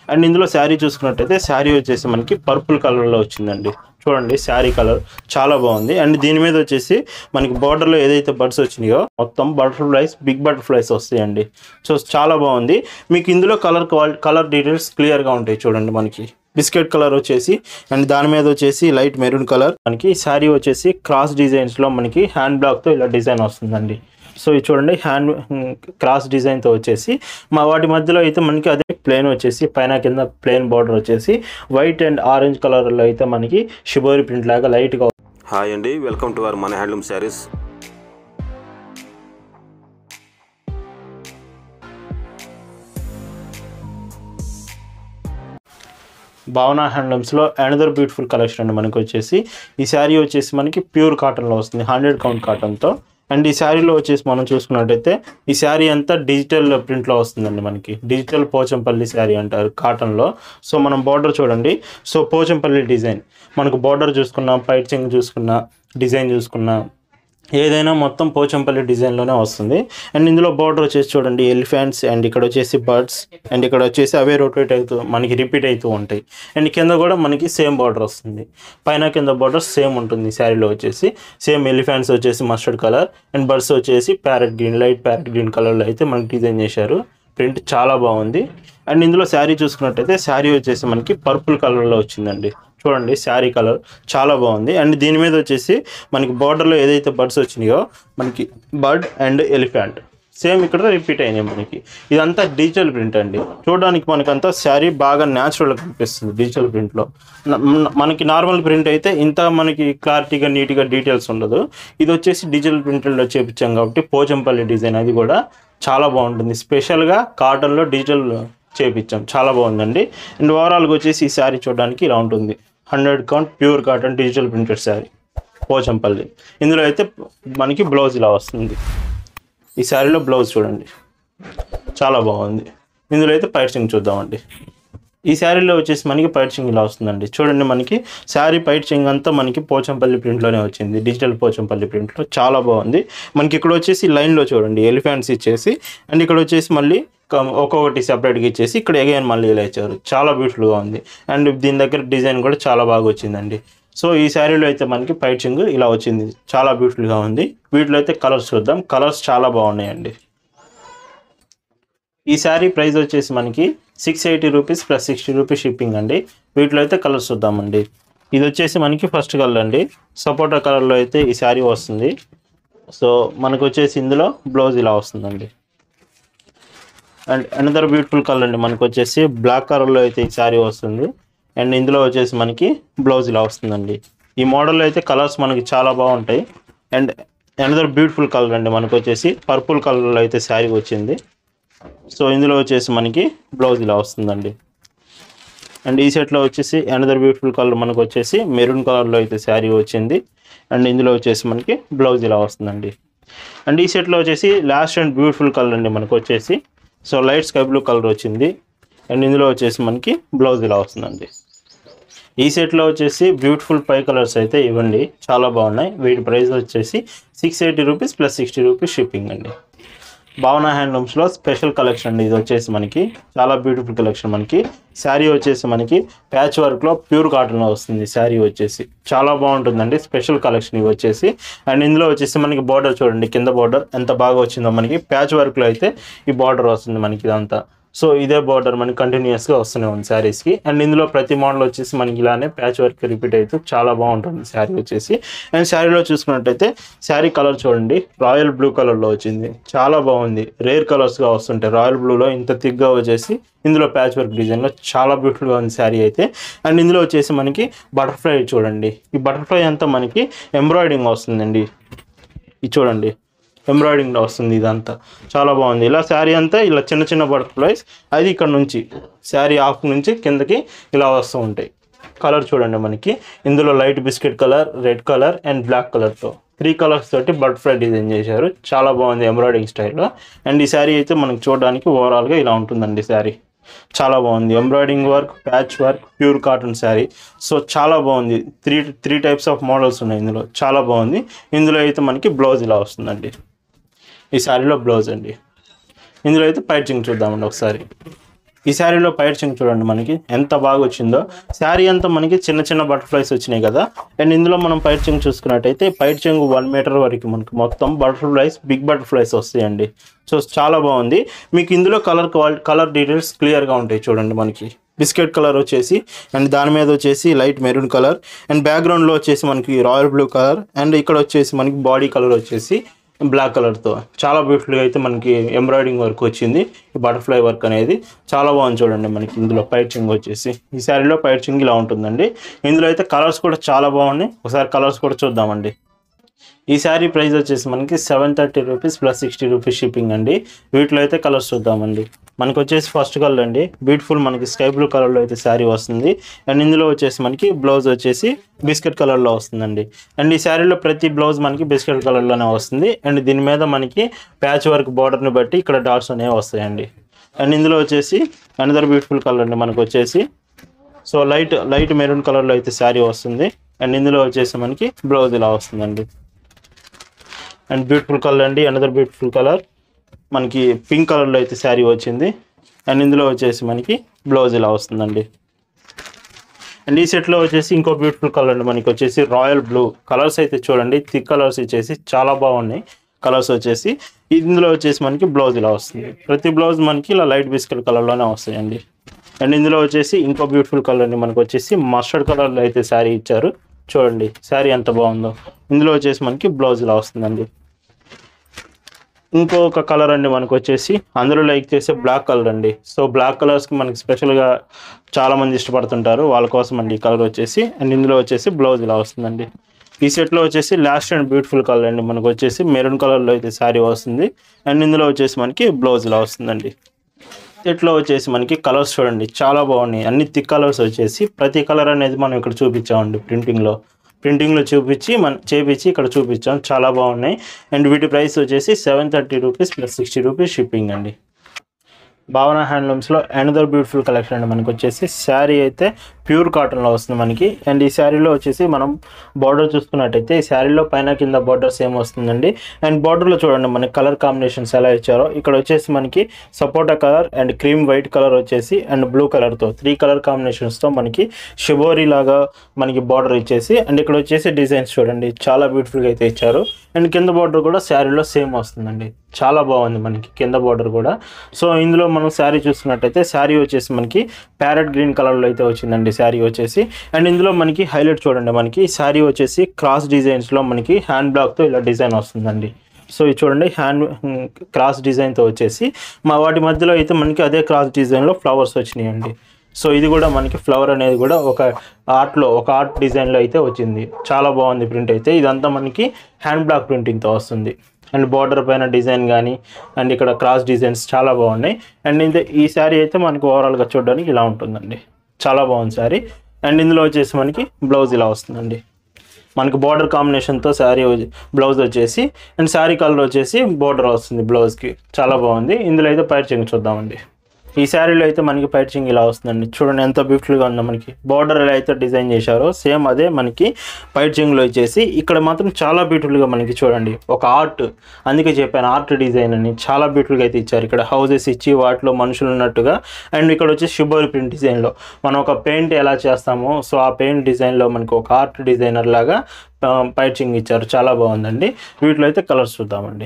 and ఇందులో శారీ చూసుకున్నట్టయితే శారీ వచ్చేసి మనకి పర్పుల్ కలర్లో వచ్చిందండి చూడండి శారీ కలర్ చాలా బాగుంది అండ్ దీని మీద వచ్చేసి మనకి బార్డర్లో ఏదైతే బర్డ్స్ వచ్చినాయో మొత్తం బటర్ఫ్లైస్ బిగ్ బటర్ఫ్లైస్ వస్తాయండి సో చాలా బాగుంది మీకు ఇందులో కలర్ కలర్ డీటెయిల్స్ క్లియర్గా ఉంటాయి చూడండి మనకి బిస్కెట్ కలర్ వచ్చేసి అండ్ దాని మీద వచ్చేసి లైట్ మెరూన్ కలర్ మనకి శారీ వచ్చేసి క్రాస్ డిజైన్స్లో మనకి హ్యాండ్ బ్లాక్తో ఇలా డిజైన్ వస్తుందండి సో ఇది చూడండి హ్యాండ్ క్రాస్ డిజైన్తో వచ్చేసి మా వాటి మధ్యలో అయితే మనకి అదే ప్లేన్ వచ్చేసి పైన కింద ప్లేన్ బార్డర్ వచ్చేసి వైట్ అండ్ ఆరెంజ్ కలర్లో అయితే మనకి షిబోరి ప్రింట్ లాగా లైట్గా హాయ్ అండి వెల్కమ్ టు అవర్ మన హ్యాండ్లూమ్ శారీస్ భావన హ్యాండ్లూమ్స్లో అనదర్ బ్యూటిఫుల్ కలెక్షన్ అండి మనకి వచ్చేసి ఈ శారీ వచ్చేసి మనకి ప్యూర్ కాటన్లో వస్తుంది హండ్రెడ్ కౌంట్ కాటన్తో అండ్ ఈ శారీలో వచ్చేసి మనం చూసుకున్నట్టయితే ఈ శారీ అంతా డిజిటల్ ప్రింట్లో వస్తుందండి మనకి డిజిటల్ పోచంపల్లి శారీ అంటారు కాటన్లో సో మనం బార్డర్ చూడండి సో పోచంపల్లి డిజైన్ మనకు బార్డర్ చూసుకున్నా పైట్ చెంగ్ చూసుకున్నా డిజైన్ చూసుకున్నా ఏదైనా మొత్తం పోచంపల్లి డిజైన్లోనే వస్తుంది అండ్ ఇందులో బార్డర్ వచ్చేసి చూడండి ఎలిఫెంట్స్ అండ్ ఇక్కడ వచ్చేసి బర్డ్స్ అండ్ ఇక్కడ వచ్చేసి అవే రొటేట్ అవుతూ మనకి రిపీట్ అవుతూ ఉంటాయి అండ్ కింద కూడా మనకి సేమ్ బార్డర్ వస్తుంది పైన కింద బార్డర్ సేమ్ ఉంటుంది శారీలో వచ్చేసి సేమ్ ఎలిఫెంట్స్ వచ్చేసి మస్టర్డ్ కలర్ అండ్ బర్డ్స్ వచ్చేసి parrot green light parrot green కలర్లో అయితే మనకి డిజైన్ చేశారు ప్రింట్ చాలా బాగుంది అండ్ ఇందులో శారీ చూసుకున్నట్టయితే శారీ వచ్చేసి మనకి పర్పుల్ కలర్లో వచ్చిందండి చూడండి శారీ కలర్ చాలా బాగుంది అండ్ దీని మీద వచ్చేసి మనకి బార్డర్లో ఏదైతే బర్డ్స్ వచ్చినాయో మనకి బర్డ్ అండ్ ఎలిఫెంట్ సేమ్ ఇక్కడ రిపీట్ అయినాయి మనకి ఇదంతా డిజిటల్ ప్రింట్ అండి చూడడానికి మనకంతా శారీ బాగా న్యాచురల్గా కనిపిస్తుంది డిజిటల్ ప్రింట్లో మనకి నార్మల్ ప్రింట్ అయితే ఇంత మనకి క్లారిటీగా నీట్గా డీటెయిల్స్ ఉండదు ఇది వచ్చేసి డిజిటల్ ప్రింట్లో చేపించాం కాబట్టి పోచంపల్లి డిజైన్ అది కూడా చాలా బాగుంటుంది స్పెషల్గా కాటన్లో డిజిటల్ చేపించాం చాలా బాగుందండి అండ్ ఓవరాల్గా వచ్చేసి ఈ శారీ చూడడానికి ఇలా ఉంటుంది hundred count pure cotton digital printed sari Pochampally ఇందులో అయితే మనకి బ్లౌజ్ ఇలా వస్తుంది ఈ శారీలో బ్లౌజ్ చూడండి చాలా బాగుంది ఇందులో అయితే పైట్సింగ్ చూద్దామండి ఈ శారీలో వచ్చేసి మనకి పైట్ చింగ్ ఇలా వస్తుందండి చూడండి మనకి శారీ పైట్ చింగ్ అంతా మనకి పోచంపల్లి ప్రింట్లోనే వచ్చింది డిజిటల్ పోచంపల్లి ప్రింట్లో చాలా బాగుంది మనకి ఇక్కడ వచ్చేసి లైన్లో చూడండి ఎలిఫెంట్స్ ఇచ్చేసి అండ్ ఇక్కడ వచ్చేసి మళ్ళీ కం- ఒక్కొక్కటి సెపరేట్గా ఇచ్చేసి ఇక్కడ ఎగైన్ మళ్ళీ ఇలా ఇచ్చారు చాలా బ్యూటిఫుల్గా ఉంది అండ్ దీని దగ్గర డిజైన్ కూడా చాలా బాగా వచ్చిందండి సో ఈ శారీలో అయితే మనకి పైచింగ్ ఇలా వచ్చింది చాలా బ్యూటిఫుల్గా ఉంది వీటిలో అయితే కలర్స్ చూద్దాం కలర్స్ చాలా బాగున్నాయండి ఈ శారీ ప్రైస్ వచ్చేసి మనకి six eighty rupees plus sixty rupees shipping అండి వీటిలో అయితే కలర్స్ చూద్దామండి ఇది వచ్చేసి మనకి ఫస్ట్ కలర్ అండి సపోటా కలర్లో అయితే ఈ శారీ వస్తుంది సో మనకు వచ్చేసి ఇందులో బ్లౌజ్ ఇలా వస్తుందండి అండ్ అనదర్ బ్యూటిఫుల్ కలర్ అండి మనకు వచ్చేసి బ్లాక్ కలర్లో అయితే ఈ శారీ వస్తుంది అండ్ ఇందులో వచ్చేసి మనకి బ్లౌజ్ ఇలా వస్తుందండి ఈ మోడల్లో అయితే కలర్స్ మనకి చాలా బాగుంటాయి అండ్ అనదర్ బ్యూటిఫుల్ కలర్ అండి మనకు వచ్చేసి పర్పుల్ కలర్లో అయితే శారీ వచ్చింది సో ఇందులో వచ్చేసి మనకి బ్లౌజ్ ఇలా వస్తుందండి అండ్ ఈ సెట్లో వచ్చేసి అనదర్ బ్యూటిఫుల్ కలర్ మనకు వచ్చేసి మెరూన్ కలర్లో అయితే శారీ వచ్చింది అండ్ ఇందులో వచ్చేసి మనకి బ్లౌజ్ ఇలా వస్తుందండి అండ్ ఈ సెట్లో వచ్చేసి లాస్ట్ అండ్ బ్యూటిఫుల్ కలర్ అండి మనకు వచ్చేసి so light sky blue colour వచ్చింది అండ్ ఇందులో వచ్చేసి మనకి బ్లౌజ్ ఇలా వస్తుందండి ఈ సెట్లో వచ్చేసి బ్యూటిఫుల్ పై కలర్స్ అయితే ఇవ్వండి చాలా బాగున్నాయి వీటి ప్రైస్ వచ్చేసి six eighty rupees plus sixty rupees shipping అండి భావన హ్యాండ్లూమ్స్లో స్పెషల్ కలెక్షన్ అండి ఇది వచ్చేసి మనకి చాలా బ్యూటిఫుల్ కలెక్షన్ మనకి శారీ వచ్చేసి మనకి ప్యాచ్ వర్క్లో ప్యూర్ కాటన్లో వస్తుంది శారీ వచ్చేసి చాలా బాగుంటుందండి స్పెషల్ కలెక్షన్ ఇవి వచ్చేసి అండ్ ఇందులో వచ్చేసి మనకి బార్డర్ చూడండి కింద బార్డర్ ఎంత బాగా వచ్చిందో మనకి ప్యాచ్ వర్క్లో అయితే ఈ బార్డర్ వస్తుంది మనకి ఇదంతా సో ఇదే బార్డర్ మనకి కంటిన్యూస్గా వస్తూనే ఉంది శారీస్కి అండ్ ఇందులో ప్రతి మోడల్ వచ్చేసి మనకి ఇలానే ప్యాచ్ వర్క్ రిపీట్ అవుతూ చాలా బాగుంటుంది శారీ వచ్చేసి అండ్ శారీలో చూసుకున్నట్టయితే శారీ కలర్ చూడండి రాయల్ బ్లూ కలర్లో వచ్చింది చాలా బాగుంది రేర్ కలర్స్గా వస్తుంటాయి రాయల్ బ్లూలో ఇంత థిక్గా వచ్చేసి ఇందులో ప్యాచ్ వర్క్ డిజైన్లో చాలా బ్యూటిఫుల్గా ఉంది శారీ అయితే అండ్ ఇందులో వచ్చేసి మనకి బటర్ఫ్లై చూడండి ఈ బటర్ఫ్లై అంతా మనకి ఎంబ్రాయిడింగ్ వస్తుందండి ఇది చూడండి ఎంబ్రాయిడింగ్ వస్తుంది ఇదంతా చాలా బాగుంది ఇలా శారీ అంతా ఇలా చిన్న చిన్న బటర్ఫ్లైస్ అది ఇక్కడ నుంచి శారీ ఆఫ్ నుంచి కిందకి ఇలా వస్తూ ఉంటాయి కలర్ చూడండి మనకి ఇందులో light biscuit colour red colour and black కలర్తో త్రీ కలర్స్ తోటి బటర్ఫ్లై డిజైన్ చేశారు చాలా బాగుంది ఎంబ్రాయిడింగ్ స్టైల్లో అండ్ ఈ శారీ అయితే మనకి చూడడానికి ఓవరాల్గా ఇలా ఉంటుందండి శారీ చాలా బాగుంది embroiding work patch work pure cotton sari so చాలా బాగుంది three three types of models ఉన్నాయి ఇందులో చాలా బాగుంది ఇందులో అయితే మనకి బ్లౌజ్ ఇలా వస్తుందండి ఈ శారీలో బ్లౌజ్ అండి ఇందులో అయితే పైచింగ్ చూద్దామండి ఒకసారి ఈ శారీలో పైట్ చింగ్ చూడండి మనకి ఎంత బాగా వచ్చిందో శారీ అంతా మనకి చిన్న చిన్న బటర్ఫ్లైస్ వచ్చినాయి కదా అండ్ ఇందులో మనం పైట్ చింగ్ చూసుకున్నట్టయితే పైట్ చింగ్ వన్ మీటర్ వరకు మనకి మొత్తం బటర్ఫ్లైస్ బిగ్ బటర్ఫ్లైస్ వస్తాయండి సో చాలా బాగుంది మీకు ఇందులో కలర్ కలర్ డీటెయిల్స్ క్లియర్గా ఉంటాయి చూడండి మనకి బిస్కెట్ కలర్ వచ్చేసి అండ్ దాని మీద వచ్చేసి లైట్ మెరూన్ కలర్ అండ్ బ్యాక్గ్రౌండ్లో వచ్చేసి మనకి రాయల్ బ్లూ కలర్ అండ్ ఇక్కడ వచ్చేసి మనకి బాడీ కలర్ వచ్చేసి బ్లాక్ కలర్తో చాలా బ్యూటిఫుల్గా అయితే మనకి ఎంబ్రాయిడింగ్ వర్క్ వచ్చింది ఈ బటర్ఫ్లై వర్క్ అనేది చాలా బాగుంది చూడండి మనకి ఇందులో పైచింగ్ వచ్చేసి ఈ శారీలో పైచింగ్ ఇలా ఉంటుందండి ఇందులో అయితే కలర్స్ కూడా చాలా బాగున్నాయి ఒకసారి కలర్స్ కూడా చూద్దామండి ఈ శారీ ప్రైస్ వచ్చేసి మనకి seven thirty rupees plus sixty rupees shipping అండి వీటిలో అయితే కలర్స్ చూద్దామండి మనకు వచ్చేసి ఫస్ట్ కలర్ అండి బ్యూటిఫుల్ మనకి స్కై బ్లూ కలర్లో అయితే శారీ వస్తుంది అండ్ ఇందులో వచ్చేసి మనకి బ్లౌజ్ వచ్చేసి బిస్కెట్ కలర్లో వస్తుందండి అండ్ ఈ శారీలో ప్రతి బ్లౌజ్ మనకి బిస్కెట్ కలర్లోనే వస్తుంది అండ్ దీని మీద మనకి ప్యాచ్ వర్క్ బార్డర్ని బట్టి ఇక్కడ డాట్స్ అనేవి వస్తాయండి అండ్ ఇందులో వచ్చేసి అనదర్ బ్యూటిఫుల్ కలర్ అండి మనకు వచ్చేసి సో లైట్ లైట్ మెరూన్ కలర్లో అయితే శారీ వస్తుంది అండ్ ఇందులో వచ్చేసి మనకి బ్లౌజ్ ఇలా వస్తుందండి అండ్ బ్యూటిఫుల్ కలర్ అండి అనదర్ బ్యూటిఫుల్ కలర్ మనకి పింక్ కలర్లో అయితే శారీ వచ్చింది అండ్ ఇందులో వచ్చేసి మనకి బ్లౌజ్ ఇలా వస్తుందండి అండ్ ఈ సెట్లో వచ్చేసి ఇంకో బ్యూటిఫుల్ కలర్ అండి మనకి వచ్చేసి రాయల్ బ్లూ కలర్స్ అయితే చూడండి థిక్ కలర్స్ వచ్చేసి చాలా బాగున్నాయి కలర్స్ వచ్చేసి ఇందులో వచ్చేసి మనకి బ్లౌజ్ ఇలా వస్తుంది ప్రతి బ్లౌజ్ మనకి ఇలా లైట్ బిస్కెట్ కలర్లోనే వస్తాయండి అండ్ ఇందులో వచ్చేసి ఇంకో బ్యూటిఫుల్ కలర్ అండి మనకు వచ్చేసి మస్టర్డ్ కలర్లో అయితే శారీ ఇచ్చారు చూడండి శారీ ఎంత బాగుందో ఇందులో వచ్చేసి మనకి బ్లౌజ్ ఇలా వస్తుందండి ఇంకొక కలర్ అండి మనకు వచ్చేసి అందరూ లైక్ చేసే బ్లాక్ కలర్ అండి సో బ్లాక్ కలర్స్కి మనకి స్పెషల్గా చాలా మంది ఇష్టపడుతుంటారు వాళ్ళ కోసం అండి ఈ కలర్ వచ్చేసి అండ్ ఇందులో వచ్చేసి బ్లౌజ్ ఇలా వస్తుందండి ఈ సెట్లో వచ్చేసి లాస్ట్ అండ్ బ్యూటిఫుల్ కలర్ అండి మనకు వచ్చేసి మెరూన్ కలర్లో అయితే శారీ వస్తుంది అండ్ ఇందులో వచ్చేసి మనకి బ్లౌజ్ ఇలా వస్తుందండి సెట్లో వచ్చేసి మనకి కలర్స్ చూడండి చాలా బాగున్నాయి అన్ని థిక్ కలర్స్ వచ్చేసి ప్రతి కలర్ అనేది మనం ఇక్కడ చూపించామండి ప్రింటింగ్లో ప్రింటింగ్లో చూపించి మన చేపించి ఇక్కడ చూపించాం చాలా బాగున్నాయి అండ్ వీటి ప్రైస్ వచ్చేసి seven thirty rupees plus sixty rupees shipping అండి భావన హ్యాండ్లూమ్స్లో అనదర్ బ్యూటిఫుల్ కలెక్షన్ అండి మనకి వచ్చేసి శారీ అయితే ప్యూర్ కాటన్లో వస్తుంది మనకి అండ్ ఈ శారీలో వచ్చేసి మనం బార్డర్ చూసుకున్నట్టయితే ఈ శారీలో పైన కింద బార్డర్ సేమ్ వస్తుందండి అండ్ బార్డర్లో చూడండి మనకి కలర్ కాంబినేషన్స్ ఎలా ఇచ్చారో ఇక్కడ వచ్చేసి మనకి sapota colour and cream white colour వచ్చేసి అండ్ బ్లూ కలర్తో త్రీ కలర్ కాంబినేషన్స్తో మనకి షిబోరి లాగా మనకి బార్డర్ ఇచ్చేసి అండ్ ఇక్కడ వచ్చేసి డిజైన్స్ చూడండి చాలా బ్యూటిఫుల్గా అయితే ఇచ్చారు అండ్ కింద బార్డర్ కూడా శారీలో సేమ్ వస్తుందండి చాలా బాగుంది మనకి కింద బార్డర్ కూడా సో ఇందులో మనం శారీ చూసుకున్నట్టయితే శారీ వచ్చేసి మనకి ప్యారెట్ గ్రీన్ కలర్లో అయితే వచ్చిందండి శారీ వచ్చేసి అండ్ ఇందులో మనకి హైలైట్ చూడండి మనకి శారీ వచ్చేసి క్రాస్ డిజైన్స్లో మనకి హ్యాండ్ బ్లాక్తో ఇలా డిజైన్ వస్తుందండి సో ఇది చూడండి హ్యాండ్ క్రాస్ డిజైన్తో వచ్చేసి మా వాటి మధ్యలో అయితే మనకి అదే క్రాస్ డిజైన్లో ఫ్లవర్స్ వచ్చినాయండి సో ఇది కూడా మనకి ఫ్లవర్ అనేది కూడా ఒక ఆర్ట్లో ఒక ఆర్ట్ డిజైన్లో అయితే వచ్చింది చాలా బాగుంది ప్రింట్ అయితే ఇదంతా మనకి హ్యాండ్ బ్లాక్ ప్రింటింగ్తో వస్తుంది అండ్ బార్డర్ పైన డిజైన్ కానీ అండ్ ఇక్కడ క్రాస్ డిజైన్స్ చాలా బాగున్నాయి అండ్ ఇది ఈ శారీ అయితే మనకి ఓవరాల్గా చూడడానికి ఇలా ఉంటుందండి చాలా బాగుంది శారీ అండ్ ఇందులో వచ్చేసి మనకి బ్లౌజ్ ఇలా వస్తుందండి మనకి బార్డర్ కాంబినేషన్తో శారీ బ్లౌజ్ వచ్చేసి అండ్ శారీ కలర్ వచ్చేసి బార్డర్ వస్తుంది బ్లౌజ్కి చాలా బాగుంది ఇందులో అయితే పైర్చింగ్ చూద్దామండి ఈ శారీలో అయితే మనకి పైర్చింగ్ ఇలా వస్తుందండి చూడండి ఎంత బ్యూటిఫుల్గా ఉందో మనకి బార్డర్ ఎలా అయితే డిజైన్ చేశారో సేమ్ అదే మనకి పైర్చింగ్లో వచ్చేసి ఇక్కడ మాత్రం చాలా బ్యూటిఫుల్గా మనకి చూడండి ఒక ఆర్ట్ అందుకే చెప్పాను ఆర్ట్ డిజైన్ అని చాలా బ్యూటిఫుల్గా అయితే ఇచ్చారు ఇక్కడ హౌసెస్ ఇచ్చి వాటిలో మనుషులు ఉన్నట్టుగా అండ్ ఇక్కడ వచ్చి షిబోరి ప్రింట్ డిజైన్లో మనం ఒక పెయింట్ ఎలా చేస్తామో సో ఆ పెయింట్ డిజైన్లో మనకి ఒక ఆర్ట్ డిజైనర్ లాగా పైచింగ్ ఇచ్చారు చాలా బాగుందండి వీటిలో అయితే కలర్స్ చూద్దామండి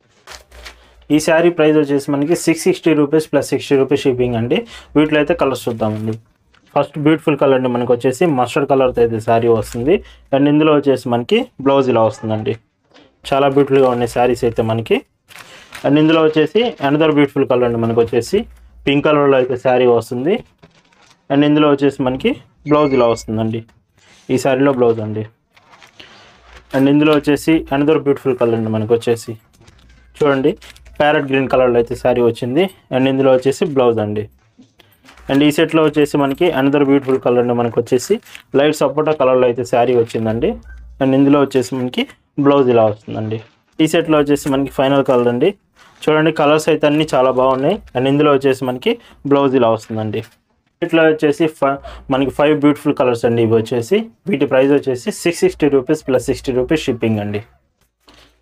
ఈ శారీ ప్రైస్ వచ్చేసి మనకి six sixty rupees plus sixty rupees shipping అండి వీటిలో అయితే కలర్స్ చూద్దామండి ఫస్ట్ బ్యూటిఫుల్ కలర్ అండి మనకి వచ్చేసి మస్టర్డ్ కలర్తో అయితే శారీ వస్తుంది అండ్ ఇందులో వచ్చేసి మనకి బ్లౌజ్ ఇలా వస్తుందండి చాలా బ్యూటిఫుల్గా ఉన్నాయి శారీస్ అయితే మనకి అండ్ ఇందులో వచ్చేసి అనదర్ బ్యూటిఫుల్ కలర్ అండి మనకి వచ్చేసి పింక్ కలర్లో అయితే శారీ వస్తుంది అండ్ ఇందులో వచ్చేసి మనకి బ్లౌజ్ ఇలా వస్తుందండి ఈ శారీలో బ్లౌజ్ అండి అండ్ ఇందులో వచ్చేసి అనదర్ బ్యూటిఫుల్ కలర్ అండి మనకి వచ్చేసి చూడండి ప్యారెట్ గ్రీన్ కలర్లో అయితే శారీ వచ్చింది అండ్ ఇందులో వచ్చేసి బ్లౌజ్ అండి అండ్ ఈ సెట్లో వచ్చేసి మనకి అనదర్ బ్యూటిఫుల్ కలర్ అండి మనకు వచ్చేసి లైట్ సపోటా కలర్లో అయితే శారీ వచ్చిందండి అండ్ ఇందులో వచ్చేసి మనకి బ్లౌజ్ ఇలా వస్తుందండి ఈ సెట్లో వచ్చేసి మనకి ఫైనల్ కలర్ అండి చూడండి కలర్స్ అయితే అన్నీ చాలా బాగున్నాయి అండ్ ఇందులో వచ్చేసి మనకి బ్లౌజ్ ఇలా వస్తుందండి ఇట్లా వచ్చేసి ఫ మనకి ఫైవ్ బ్యూటిఫుల్ కలర్స్ అండి ఇవి వచ్చేసి వీటి ప్రైస్ వచ్చేసి six sixty rupees plus sixty rupees shipping అండి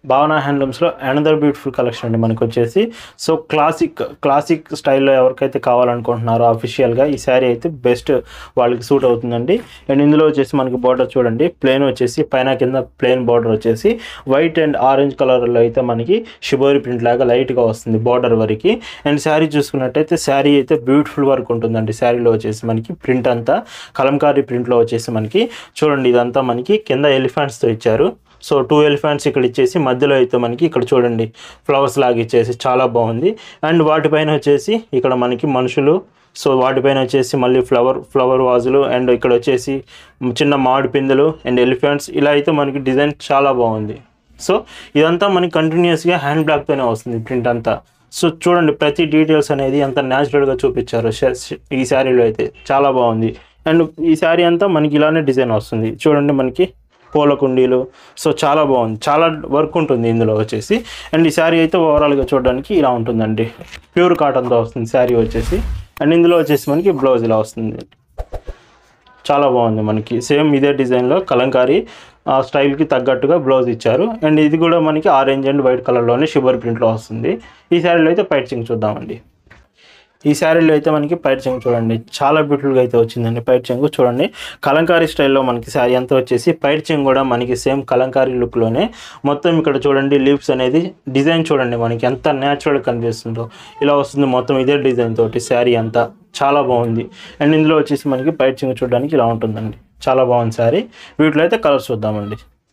భావన హ్యాండ్లూమ్స్లో అనదర్ బ్యూటిఫుల్ కలెక్షన్ అండి మనకు వచ్చేసి సో క్లాసిక్ క్లాసిక్ స్టైల్లో ఎవరికైతే కావాలనుకుంటున్నారో అఫీషియల్గా ఈ శారీ అయితే బెస్ట్ వాళ్ళకి సూట్ అవుతుందండి అండ్ ఇందులో వచ్చేసి మనకి బార్డర్ చూడండి ప్లేన్ వచ్చేసి పైన కింద ప్లేన్ బార్డర్ వచ్చేసి వైట్ అండ్ ఆరెంజ్ కలర్లో అయితే మనకి షిబోరి ప్రింట్ లాగా లైట్గా వస్తుంది బార్డర్ వరకు అండ్ శారీ చూసుకున్నట్టయితే శారీ అయితే బ్యూటిఫుల్ వర్క్ ఉంటుందండి శారీలో వచ్చేసి మనకి ప్రింట్ అంతా కలంకారీ ప్రింట్లో వచ్చేసి మనకి చూడండి ఇదంతా మనకి కింద ఎలిఫెంట్స్తో ఇచ్చారు సో టూ ఎలిఫెంట్స్ ఇక్కడ ఇచ్చేసి మధ్యలో అయితే మనకి ఇక్కడ చూడండి ఫ్లవర్స్ లాగా ఇచ్చేసి చాలా బాగుంది అండ్ వాటిపైన వచ్చేసి ఇక్కడ మనకి మనుషులు సో వాటిపైన వచ్చేసి మళ్ళీ ఫ్లవర్ ఫ్లవర్ వాజులు అండ్ ఇక్కడ వచ్చేసి చిన్న మామిడి పిందెలు అండ్ ఎలిఫెంట్స్ ఇలా అయితే మనకి డిజైన్ చాలా బాగుంది సో ఇదంతా మనకి కంటిన్యూస్గా హ్యాండ్ బ్లాక్తోనే వస్తుంది ప్రింట్ అంతా సో చూడండి ప్రతి డీటెయిల్స్ అనేది ఎంత న్యాచురల్గా చూపించారు ష- ష- ఈ శారీలో అయితే చాలా బాగుంది అండ్ ఈ శారీ అంతా మనకి ఇలానే డిజైన్ వస్తుంది చూడండి మనకి పూల కుండీలు సో చాలా బాగుంది చాలా వర్క్ ఉంటుంది ఇందులో వచ్చేసి అండ్ ఈ శారీ అయితే ఓవరాల్గా చూడడానికి ఇలా ఉంటుందండి ప్యూర్ కాటన్తో వస్తుంది శారీ వచ్చేసి అండ్ ఇందులో వచ్చేసి మనకి బ్లౌజ్ ఇలా వస్తుంది చాలా బాగుంది మనకి సేమ్ ఇదే డిజైన్లో కలంకారీ ఆ స్టైల్కి తగ్గట్టుగా బ్లౌజ్ ఇచ్చారు అండ్ ఇది కూడా మనకి ఆరెంజ్ అండ్ వైట్ కలర్లోనే షుగర్ ప్రింట్లో వస్తుంది ఈ శారీలో అయితే పైట్ చింగ్ చూద్దామండి ఈ శారీలో అయితే మనకి పైట్ చెంగు చూడండి చాలా బ్యూటిఫుల్గా అయితే వచ్చిందండి పైట్ చెంగు చూడండి కలంకారీ స్టైల్లో మనకి శారీ అంతా వచ్చేసి పైట్ చెంగు కూడా మనకి సేమ్ కలంకారీ లుక్లోనే మొత్తం ఇక్కడ చూడండి లీవ్స్ అనేది డిజైన్ చూడండి మనకి ఎంత న్యాచురల్ కనిపిస్తుందో ఇలా వస్తుంది మొత్తం ఇదే డిజైన్ తోటి శారీ అంతా చాలా బాగుంది అండ్ ఇందులో వచ్చేసి మనకి పైట్ చెంగు చూడడానికి ఇలా ఉంటుందండి చాలా బాగుంది శారీ వీటిలో అయితే కలర్స్ చూద్దామండి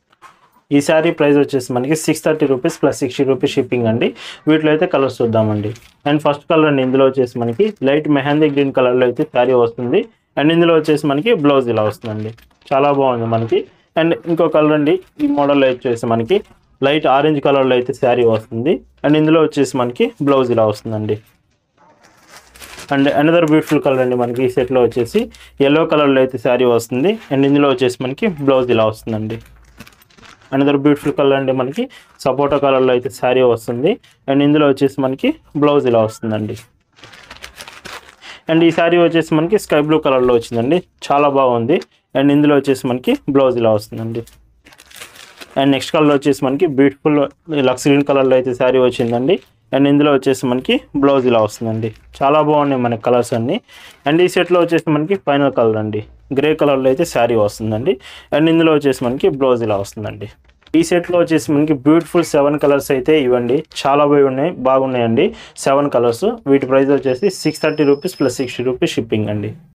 ఈ శారీ ప్రైస్ వచ్చేసి మనకి six thirty rupees plus sixty rupees shipping అండి వీటిలో అయితే కలర్స్ చూద్దామండి అండ్ ఫస్ట్ కలర్ అండి ఇందులో వచ్చేసి మనకి లైట్ మెహందీ గ్రీన్ కలర్లో అయితే శారీ వస్తుంది అండ్ ఇందులో వచ్చేసి మనకి బ్లౌజ్ ఇలా వస్తుందండి చాలా బాగుంది మనకి అండ్ ఇంకో కలర్ అండి ఈ మోడల్లో వచ్చేసి మనకి లైట్ ఆరెంజ్ కలర్లో అయితే శారీ వస్తుంది అండ్ ఇందులో వచ్చేసి మనకి బ్లౌజ్ ఇలా వస్తుందండి అండ్ అనదర్ బ్యూటిఫుల్ కలర్ అండి మనకి ఈ సెట్లో వచ్చేసి ఎల్లో కలర్లో అయితే శారీ వస్తుంది అండ్ ఇందులో వచ్చేసి మనకి బ్లౌజ్ ఇలా వస్తుందండి అనదర్ బ్యూటిఫుల్ కలర్ అండి మనకి సపోటా కలర్లో అయితే శారీ వస్తుంది అండ్ ఇందులో వచ్చేసి మనకి బ్లౌజ్ ఇలా వస్తుందండి అండ్ ఈ శారీ వచ్చేసి మనకి స్కై బ్లూ కలర్లో వచ్చిందండి చాలా బాగుంది అండ్ ఇందులో వచ్చేసి మనకి బ్లౌజ్ ఇలా వస్తుందండి అండ్ నెక్స్ట్ కలర్ వచ్చేసి మనకి బ్యూటిఫుల్ లక్స్ గ్రీన్ కలర్లో అయితే శారీ వచ్చిందండి అండ్ ఇందులో వచ్చేసి మనకి బ్లౌజ్ ఇలా వస్తుందండి చాలా బాగున్నాయి మనకి కలర్స్ అన్ని అండ్ ఈ సెట్లో వచ్చేసి మనకి ఫైనల్ కలర్ అండి గ్రే కలర్లో అయితే శారీ వస్తుందండి అండ్ ఇందులో వచ్చేసి మనకి బ్లౌజ్ ఇలా వస్తుందండి ఈ సెట్లో వచ్చేసి మనకి బ్యూటిఫుల్ సెవెన్ కలర్స్ అయితే ఇవ్వండి చాలా బాగా ఉన్నాయి బాగున్నాయండి సెవెన్ కలర్స్ వీటి ప్రైస్ వచ్చేసి six thirty rupees plus sixty rupees shipping అండి